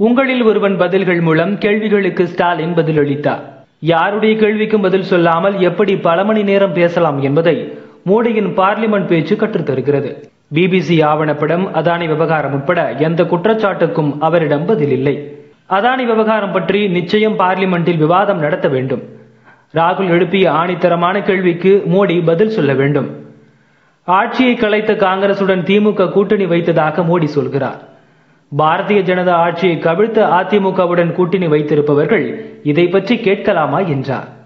உங்களில் ஒருவன் பதில்கள் மூலம் கேள்விகளுக்கு ஸ்டாலின் பதிலளித்தார் யாருடைய கேள்விக்கும் பதில் சொல்லாமல் எப்படி பல மணி நேரம் பேசலாம் என்பதை மோடியின் பார்லிமெண்ட் பேச்சு கற்றுத்தருகிறது பிபிசி ஆவணப்படம் அதானி விவகாரம் உட்பட எந்த குற்றச்சாட்டுக்கும் அவரிடம் பதில் இல்லை அதானி விவகாரம் பற்றி நிச்சயம் பார்லிமெண்டில் விவாதம் நடத்த வேண்டும் ராகுல் எழுப்பிய ஆணித்தரமான கேள்விக்கு மோடி பதில் சொல்ல வேண்டும் ஆட்சியை கலைத்த காங்கிரசுடன் திமுக கூட்டணி வைத்ததாக மோடி சொல்கிறார் பாரதிய ஜனதா ஆட்சியை கவிழ்த்த அதிமுகவுடன் கூட்டணி வைத்திருப்பவர்கள் இதை பற்றி கேட்கலாமா என்றார்